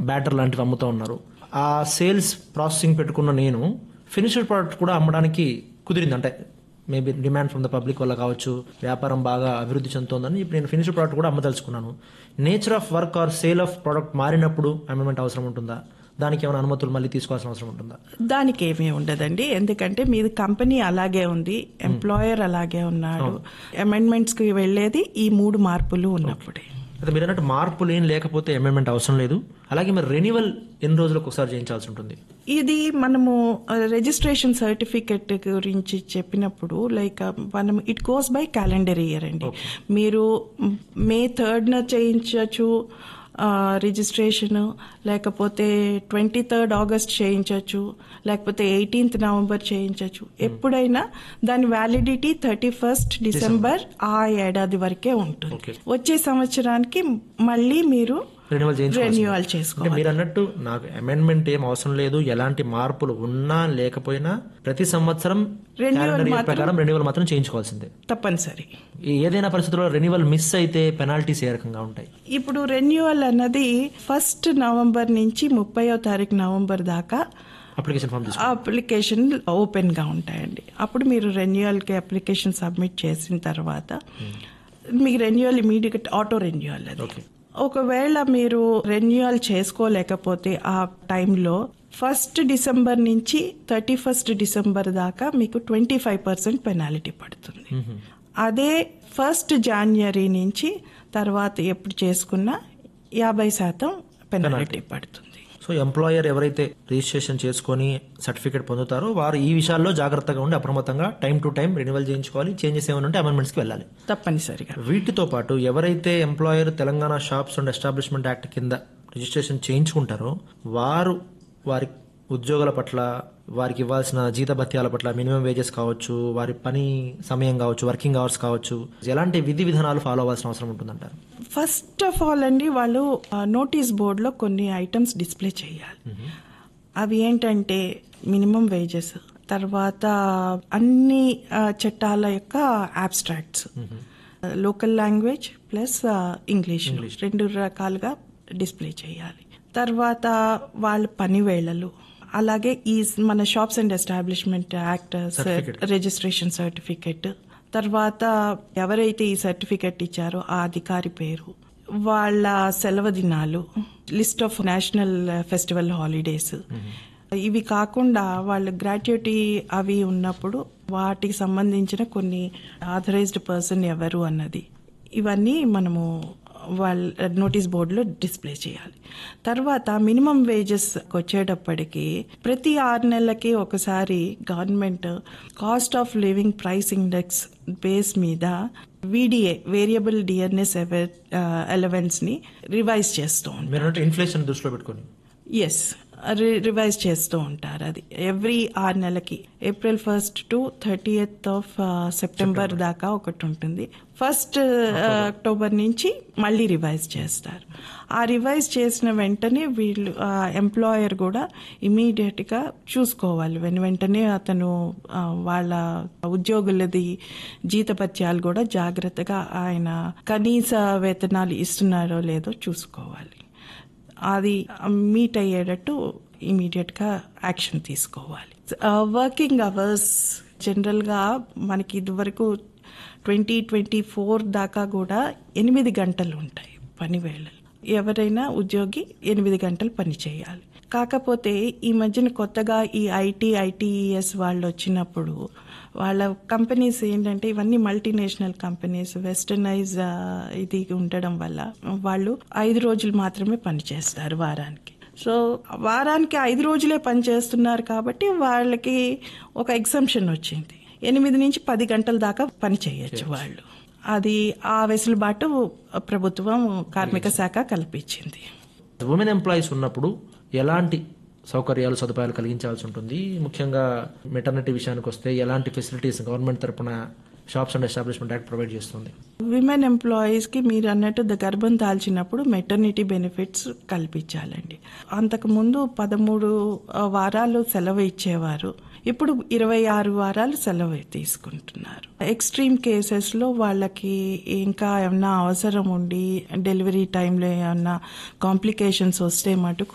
batter లాంటివి అమ్ముతూ ఉన్నారు ఆ సేల్స్ ప్రాసెసింగ్ పెట్టుకున్న నేను ఫినిష్డ్ ప్రోడక్ట్ కూడా అమ్మడానికి కుదిరింది అంటే maybe demand from the public వల్ల కావచ్చు వ్యాపారం బాగా అభివృద్ధి చెందుతోందని ఇప్పుడు నేను ఫినిష్డ్ ప్రోడక్ట్ కూడా అమ్మదలుచుకున్నాను nature of work or sale of product మారినప్పుడు అమెండ్మెంట్ అవసరం ఉంటుందా దానికి ఏమైనా అనుమతులు మళ్ళీ తీసుకోవాల్సిన అవసరం ఉంటుందా దానికి ఏమీ ఉండదండి ఎందుకంటే మీది కంపెనీ అలాగే ఉంది ఎంప్లాయర్ అలాగే ఉన్నాడు అమెండ్మెంట్స్ కి వెళ్ళేది ఈ మూడు మార్పులు ఉన్నప్పుడే అయితే మీరు అన్నట్టు మార్పులు ఏం లేకపోతే అమెండ్మెంట్ అవసరం లేదు అలాగే మరి రెన్యువల్ ఎన్ని రోజులకు ఒకసారి చేయించాల్సి ఉంటుంది ఇది మనము రిజిస్ట్రేషన్ సర్టిఫికెట్ గురించి చెప్పినప్పుడు లైక్ మనం it goes by calendar year అండి మీరు మే థర్డ్న చేయించవచ్చు రిజిస్ట్రేషన్ లేకపోతే ట్వంటీ థర్డ్ ఆగస్ట్ చేయించవచ్చు లేకపోతే ఎయిటీన్త్ నవంబర్ చేయించవచ్చు ఎప్పుడైనా దాని వ్యాలిడిటీ థర్టీ ఫస్ట్ డిసెంబర్ ఆ ఏడాది వరకే ఉంటుంది వచ్చే సంవత్సరానికి మళ్ళీ మీరు రెన్యువల్ చేయించుకోవాలి రెన్యువల్ చేసుకోవాలి అంటే మీరు అన్నట్టు నాకు అమెండ్మెంట్ ఏం అవసరం లేదు ఎలాంటి మార్పులు ఉన్నా లేకపోయినా ప్రతి సంవత్సరం calendar year ప్రకారం రెన్యువల్ మాత్రం చేయించుకోవాల్సిందే తప్పనిసరి ఈ ఏదైనా పరిస్థితుల్లో రెన్యువల్ మిస్ అయితే పెనాల్టీస్ ఏ రకంగా ఉంటాయి ఇప్పుడు రెన్యువల్ అన్నది ఫస్ట్ నవంబర్ నుంచి ముప్పయో తారీఖు నవంబర్ దాకా అప్లికేషన్ ఫామ్ తీసుకు అప్లికేషన్ ఓపెన్ గా ఉంటాయండి అప్పుడు మీరు రెన్యువల్ కి అప్లికేషన్ సబ్మిట్ చేసిన తర్వాత మీకు రెన్యువల్ ఇమీడియట్ ఆటో రెన్యువల్ అది ఓకే ఒకవేళ మీరు రెన్యువల్ చేసుకోలేకపోతే ఆ టైంలో ఫస్ట్ డిసెంబర్ నుంచి థర్టీ ఫస్ట్ డిసెంబర్ దాకా మీకు ట్వంటీ ఫైవ్ పర్సెంట్ పెనాలిటీ పడుతుంది అదే ఫస్ట్ జాన్వరి నుంచి తర్వాత ఎప్పుడు చేసుకున్నా యాభై శాతం పెనాలిటీ పడుతుంది సో ఎంప్లాయర్ ఎవరైతే రిజిస్ట్రేషన్ చేసుకొని సర్టిఫికేట్ పొందుతారో వారు ఈ విషయాల్లో జాగ్రత్తగా ఉండి అప్రమత్తంగా టైం టు టైం రెన్యువల్ చేయించుకోవాలి చేంజెస్ ఏమైనా ఉంటే అమెండ్మెంట్స్కి వెళ్ళాలి తప్పనిసరిగా వీటితో పాటు ఎవరైతే employer Telangana shops and establishment act కింద రిజిస్ట్రేషన్ చేయించుకుంటారో వారు వారి ఉద్యోగుల పట్ల వారికి ఇవ్వాల్సిన జీతభత్యాల పట్ల మినిమం వేజెస్ కావచ్చు వారి పని సమయం కావచ్చు వర్కింగ్ అవర్స్ కావచ్చు ఎలాంటి విధి విధానాలు ఫాలో అవ్వాల్సిన అవసరం ఉంటుందంటారు ఫస్ట్ ఆఫ్ ఆల్ అండి వాళ్ళు నోటీస్ బోర్డులో కొన్ని ఐటమ్స్ డిస్ప్లే చేయాలి అవి ఏంటంటే మినిమం వేజెస్ తర్వాత అన్ని ఆ, చట్టాల యొక్క abstracts local language plus English రెండు రకాలుగా డిస్ప్లే చేయాలి తర్వాత వాళ్ళ పని వేళలు అలాగే ఈ మన shops and establishment act registration certificate తర్వాత ఎవరైతే ఈ సర్టిఫికెట్ ఇచ్చారో ఆ అధికారి పేరు వాళ్ళ సెలవు దినాలు list of national festival holidays ఇవి కాకుండా వాళ్ళ గ్రాట్యుటీ అవి ఉన్నప్పుడు వాటికి సంబంధించిన కొన్ని ఆథరైజ్డ్ పర్సన్ ఎవరు అన్నది ఇవన్నీ మనము వాళ్ళ నోటీస్ బోర్డులో డిస్ప్లే చేయాలి తర్వాత మినిమం వేజెస్ వచ్చేటప్పటికి ప్రతి ఆరు నెలలకి ఒకసారి government cost of living price index base మీద విడిఏ వేరియబుల్ డిఎన్ఎస్ ఎలవెన్స్ ని రివైజ్ చేస్తూ ఉంది మీరు అంటే ఇన్ఫ్లేషన్ దృష్టిలో పెట్టుకొని ఎస్ రివైజ్ చేస్తూ ఉంటారు అది ఎవ్రీ ఆరు నెలకి April first to thirty eighth of September దాకా ఒకటి ఉంటుంది ఫస్ట్ అక్టోబర్ నుంచి మళ్ళీ రివైజ్ చేస్తారు ఆ రివైజ్ చేసిన వెంటనే వీళ్ళు ఎంప్లాయర్ కూడా ఇమీడియట్ గా చూసుకోవాలి వెను వెంటనే అతను ఆ, వాళ్ళ ఉద్యోగులది జీతపత్యాలు కూడా జాగ్రత్తగా ఆయన కనీస వేతనాలు ఇస్తున్నారో లేదో చూసుకోవాలి అది మీట్ అయ్యేటట్టు ఇమీడియట్ గా యాక్షన్ తీసుకోవాలి వర్కింగ్ అవర్స్ జనరల్ గా మనకి ఇదివరకు ట్వంటీ ట్వంటీ ఫోర్ దాకా కూడా ఎనిమిది గంటలు ఉంటాయి పని వేళలు ఎవరైనా ఉద్యోగి ఎనిమిది గంటలు పని చేయాలి కాకపోతే ఈ మధ్యన కొత్తగా ఈ ఐటీ ఐటీఎస్ వాళ్ళు వచ్చినప్పుడు వాళ్ళ కంపెనీస్ ఏంటంటే ఇవన్నీ మల్టీనేషనల్ కంపెనీస్ వెస్టర్నైజ్ ఇది ఉండడం వల్ల వాళ్ళు ఐదు రోజులు మాత్రమే పనిచేస్తారు వారానికి సో వారానికి ఐదు రోజులే పని చేస్తున్నారు కాబట్టి వాళ్ళకి ఒక ఎగ్జంప్షన్ వచ్చింది ఎనిమిది నుంచి పది గంటల దాకా పని చేయొచ్చు వాళ్ళు అది ఆ వెసులుబాటు ప్రభుత్వం కార్మిక శాఖ కల్పించింది ఉమెన్ ఎంప్లాయీస్ ఉన్నప్పుడు ఎలాంటి సౌకర్యాలు సదుపాయాలు కలిగించాల్సి ఉంటుంది ముఖ్యంగా మెటర్నిటీ విషయానికి వస్తే ఎలాంటి ఫెసిలిటీస్ గవర్నమెంట్ తరపున shops and establishment act provide చేస్తుంది విమెన్ ఎంప్లాయీస్ కి మీరు అన్నట్టు ద గర్భం దాల్చినప్పుడు మెటర్నిటీ బెనిఫిట్స్ కల్పించాలండి అంతకు ముందు పదమూడు ఆ, వారాలు సెలవు ఇచ్చేవారు ఇప్పుడు ఇరవై ఆరు వారాలు సెలవు తీసుకుంటున్నారు ఎక్స్ట్రీమ్ కేసెస్ లో వాళ్ళకి ఇంకా ఏమన్నా అవసరం ఉండి డెలివరీ టైంలో ఏమన్నా కాంప్లికేషన్స్ వస్తే మటుకు